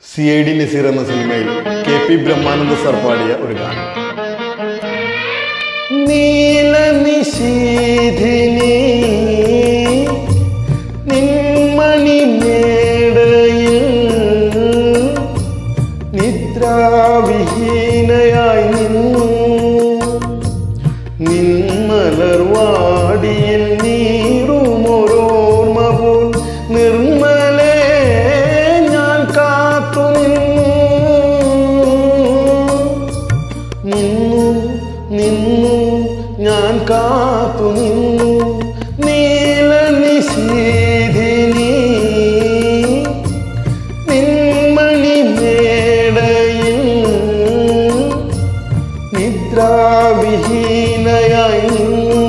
C I D Naseer എന്ന സിനിമയിൽ K P Brahmananda sir പാടിയ ഒരു ഗാനം നീല നിശീധിനി നിന്മണി മേടയിൽ നിദ്രാവിഹീനയായി നിന്നു നിന്മലർവാടിയിൽ നീറുമൊരോർമ്മ പോൽ നിർമ്മലേ ഞാൻ കാത്തു നിന്നു നിന്നു നിന്നു ഞാൻ കാത്തു നിന്നു നീല നിശീധിനി നിന്മണി മേടയിൽ നിദ്രാവിഹീനയായി നിന്നു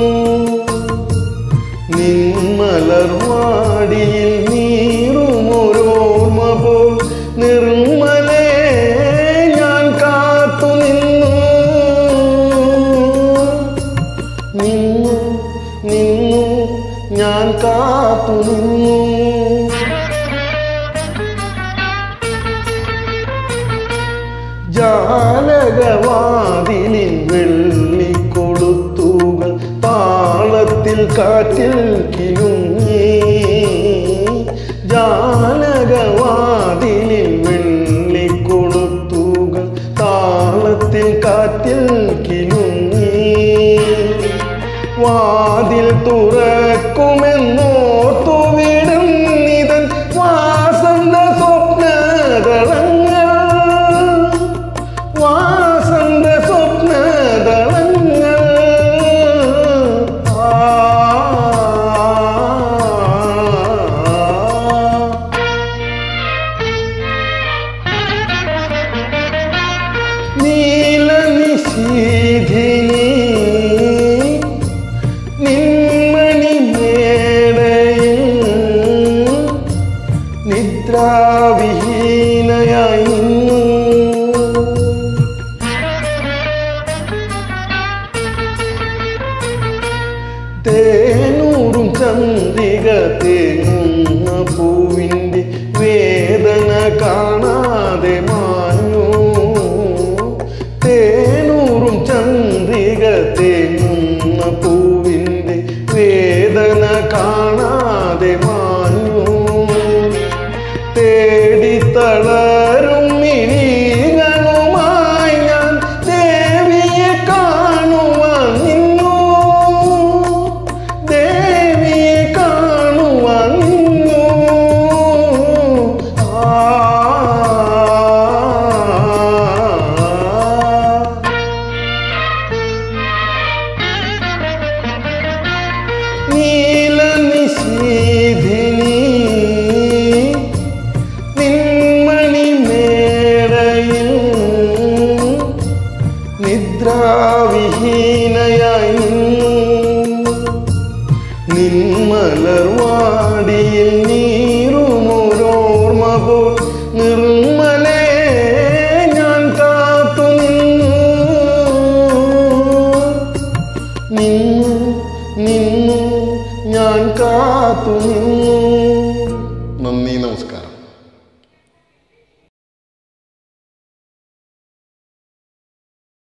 നിന്മലർവാടിയിൽ നീറുമൊരോർമ്മ പോൽ നിർമ്മലേ ഞാൻ കാത്തു നിന്നു നിന്നു നിന്നു ഞാൻ കാത്തു നിന്നു ജാലകവാതിലിൻ വെള്ളിക്കൊളുത്തുകൾ താളത്തിൽ കാറ്റിൽ കിലുങ്ങി ജാലകവാതിലിൽ വെള്ളിക്കൊളുത്തുകൾ താളത്തിൽ കാറ്റിൽ കിലുങ്ങി വാതിൽ തുറക്കുമെന്നോർത്തു വിടും നിതൻ വാസന്ത സ്വപ്നതളങ്ങൾ വാസന്ത സ്വപ്നതളങ്ങൾ ആ നീല നിശീധിനി നിന്മണി മേടയിൽ നിദ്രാവിഹീനയായി നിന്നു തേനൂറും ചന്ദ്രിക തേങ്ങുന്ന പൂവിൻ്റെ വേദന കാണാതെ മാഞ്ഞു തേനൂറും ചന്ദ്രിക തേങ്ങുന്ന പൂവിൻ്റെ വേദന കാണാതെ മാഞ്ഞു തേടി തളരും മിഴികളുമായി ഞാൻ ദേവിയെ കാണുവാൻ നിന്നു ദേവിയെ കാണുവാൻ നിന്നു ആ നീല നിശീധിനി നിന്മണി മേടയിൽ നിദ്രാവിഹീനയായി നിന്നു നിന്മലർവാടിയിൽ നീറുമൊരോർമ്മ പോൽ നിർമ്മലേ ഞാൻ കാത്തു നിന്നു നിന്നു നിന്നു ഞാൻ കാത്തു നിന്നു